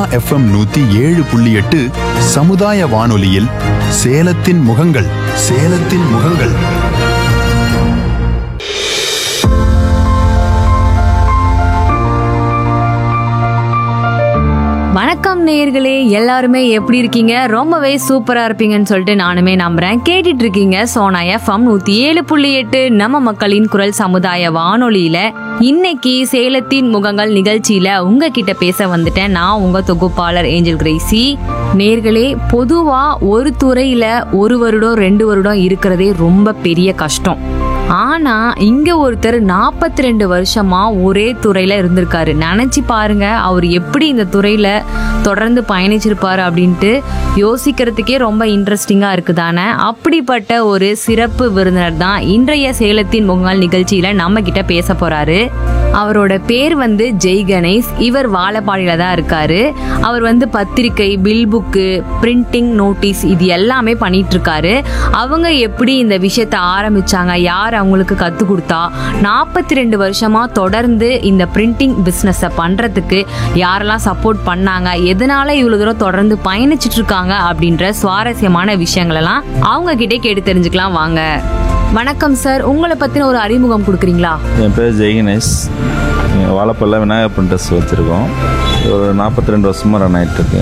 FM நூத்தி ஏழு புள்ளி எட்டு சமுதாய வானொலியில் சேலத்தின் முகங்கள் சேலத்தின் முகங்கள் வணக்கம் நேயர்களே எல்லாருமே எப்படி இருக்கீங்க ரொம்பவே சூப்பரா இருப்பீங்கன்னு சொல்லிட்டு நானுமே நம்புறேன் கேட்டுட்டு இருக்கீங்க சோனா எஃப்எம் நூத்தி ஏழு புள்ளி எட்டு நம்ம மக்களின் குரல் சமுதாய வானொலியில இன்னைக்கு சேலத்தின் முகங்கள் நிகழ்ச்சியில உங்ககிட்ட பேச வந்துட்டேன் நான் உங்க தொகுப்பாளர் ஏஞ்சல் கிரேசி நேர்களே பொதுவா ஒரு துறையில ஒரு வருடம் ரெண்டு வருடம் இருக்கிறதே ரொம்ப பெரிய கஷ்டம் ஆனா இங்க ஒருத்தர் 42 ரெண்டு வருஷமா ஒரே துறையில இருந்திருக்காரு நினைச்சு பாருங்க அவர் எப்படி இந்த துறையில தொடர்ந்து பயணிச்சிருப்பாரு அப்படின்ட்டு யோசிக்கிறதுக்கே ரொம்ப இன்ட்ரெஸ்டிங்கா இருக்குதானே அப்படிப்பட்ட ஒரு சிறப்பு விருந்தினர் தான் இன்றைய சேலத்தின் முகங்கள் நிகழ்ச்சியில நம்ம கிட்ட பேச போறாரு அவரோட பேர் வந்து ஜெய் கணேஷ் இவர் வாழப்பாடியில தான் இருக்காரு அவர் வந்து பத்திரிக்கை பில் புக்கு பிரிண்டிங் நோட்டீஸ் இது எல்லாமே பண்ணிட்டு இருக்காரு அவங்க எப்படி இந்த விஷயத்த ஆரம்பிச்சாங்க யார் அவங்களுக்கு கத்து கொடுத்தா நாற்பத்தி ரெண்டு வருஷமா தொடர்ந்து இந்த பிரிண்டிங் பிஸ்னஸை பண்றதுக்கு யாரெல்லாம் சப்போர்ட் பண்ணாங்க எதனால இவ்வளவு தூரம் தொடர்ந்து பயணிச்சிட்டு இருக்காங்க அப்படின்ற சுவாரஸ்யமான விஷயங்கள் எல்லாம் அவங்க கிட்டே கேட்டு தெரிஞ்சுக்கலாம் வாங்க வணக்கம் சார் உங்களை பத்தின ஒரு அறிமுகம் கொடுக்குறீங்களா என் பேர் ஜெய்கணேஷ் வாழைப்பல்ல விநாயகர் பிரிண்டர்ஸ் வச்சுருக்கோம் ஒரு நாற்பத்தி ரெண்டு வருஷமாக ரன் ஆகிட்டுருக்கு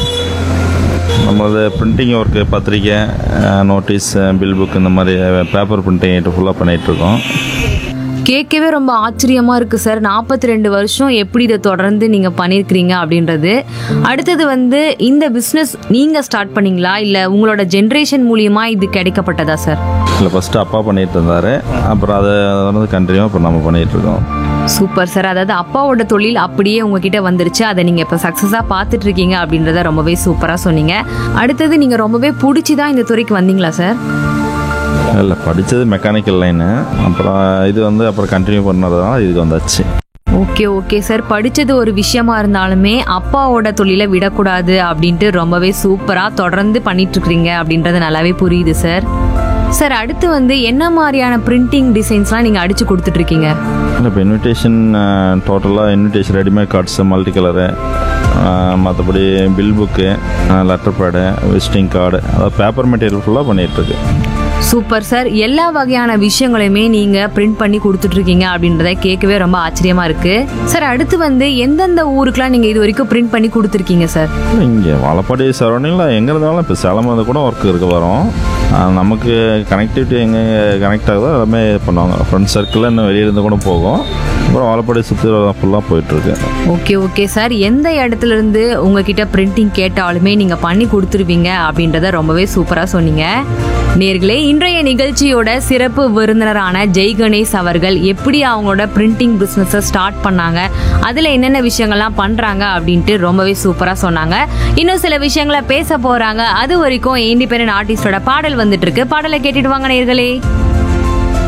நம்மளது பிரிண்டிங் ஒர்க்கு பத்திரிக்கை நோட்டீஸ் பில் புக் இந்த மாதிரி பேப்பர் பிரிண்டிங் ஐட்டம் ஃபுல்லாக பண்ணிகிட்ருக்கோம் கேட்கவே ரொம்ப ஆச்சரியமா இருக்கு சார் நாற்பத்தி ரெண்டு வருஷம் எப்படி இதை தொடர்ந்து நீங்க பண்ணிருக்கிறீங்க அப்படின்றது அடுத்தது வந்து இந்த பிசினஸ் நீங்க ஸ்டார்ட் பண்ணீங்களா இல்ல உங்களோட ஜென்ரேஷன் மூலியமா இது கிடைக்கப்பட்டதா சார் இல்லை ஃபஸ்ட்டு அப்பா பண்ணிகிட்டு இருந்தார் அப்புறம் அதை வந்து கண்டினியூ இப்போ நம்ம பண்ணிகிட்ருக்கோம் சூப்பர் சார் அதாவது அப்பாவோட தொழில் அப்படியே உங்ககிட்ட வந்துருச்சு அதை நீங்க இப்ப சக்சஸா பார்த்துட்டு இருக்கீங்க அப்படின்றத ரொம்பவே சூப்பரா சொன்னீங்க அடுத்தது நீங்க ரொம்பவே பிடிச்சி தான் இந்த துறைக்கு வந்தீங்களா சார் இல்லை படித்தது மெக்கானிக்கல் லைனு அப்புறம் இது வந்து அப்புறம் கண்டினியூ பண்ணதுனால இதுக்கு வந்தாச்சு ஓகே ஓகே சார் படிச்சது ஒரு விஷயமா இருந்தாலுமே அப்பாவோட தொழிலை விடக்கூடாது அப்படின்ட்டு ரொம்பவே சூப்பரா தொடர்ந்து பண்ணிட்டு இருக்கிறீங்க அப்படின்றது நல்லாவே புரியுது சார் சார் அடுத்து வந்து என்ன மாதிரியான பிரிண்டிங் டிசைன்ஸ்லாம் நீங்க அடிச்சு கொடுத்துட்டு இருக்கீங்க இல்லை இப்போ இன்விடேஷன் டோட்டலாக invitation readymade cards multi colour மற்றபடி bill book letter pad visiting card அதாவது பேப்பர் மெட்டீரியல் ஃபுல்லாக பண்ணிகிட்ருக்கு சூப்பர் சார் எல்லா வகையான விஷயங்களையுமே நீங்க பிரிண்ட் பண்ணி கொடுத்துட்டு இருக்கீங்க அப்படின்றத கேட்கவே ரொம்ப ஆச்சரியமா இருக்கு சார் அடுத்து வந்து எந்தெந்த ஊருக்குலாம் நீங்க இது வரைக்கும் பிரிண்ட் பண்ணி கொடுத்துருக்கீங்க சார் இங்கே வாழப்பாடி சரௌண்டிங்கில் எங்கே இருந்தாலும் இப்போ சேலம் வந்து கூட ஒர்க் இருக்க வரும் ஆஹ் நமக்கு கனெக்டிவிட்டி எங்கே கனெக்ட் ஆகுதோ எல்லாமே இது பண்ணுவாங்க ஃப்ரெண்ட் சர்க்கிளில் இன்னும் வெளியே இருந்து கூட போகும் அப்புறம் வாழப்பாடி சுற்றி ஃபுல்லாக போயிட்டுருக்கு ஓகே ஓகே சார் எந்த இடத்துல இருந்து உங்ககிட்ட பிரிண்டிங் கேட்டாலுமே நீங்க பண்ணி கொடுத்துருவீங்க அப்படின்றத ரொம்பவே சூப்பரா சொன்னீங்க நேர்களே இன்றைய நிகழ்ச்சியோட சிறப்பு விருந்தினரான ஜெய் கணேஷ் அவர்கள் எப்படி அவங்களோட பிரிண்டிங் பிஸ்னஸை ஸ்டார்ட் பண்ணாங்க அதுல என்னென்ன விஷயங்கள்லாம் பண்றாங்க அப்படின்ட்டு ரொம்பவே சூப்பரா சொன்னாங்க இன்னும் சில விஷயங்களை பேச போறாங்க அது வரைக்கும் இண்டிபெண்டன்ட் ஆர்டிஸ்டோட பாடல் வந்துட்டு இருக்கு பாடலை கேட்டுட்டு வாங்க நேர்களே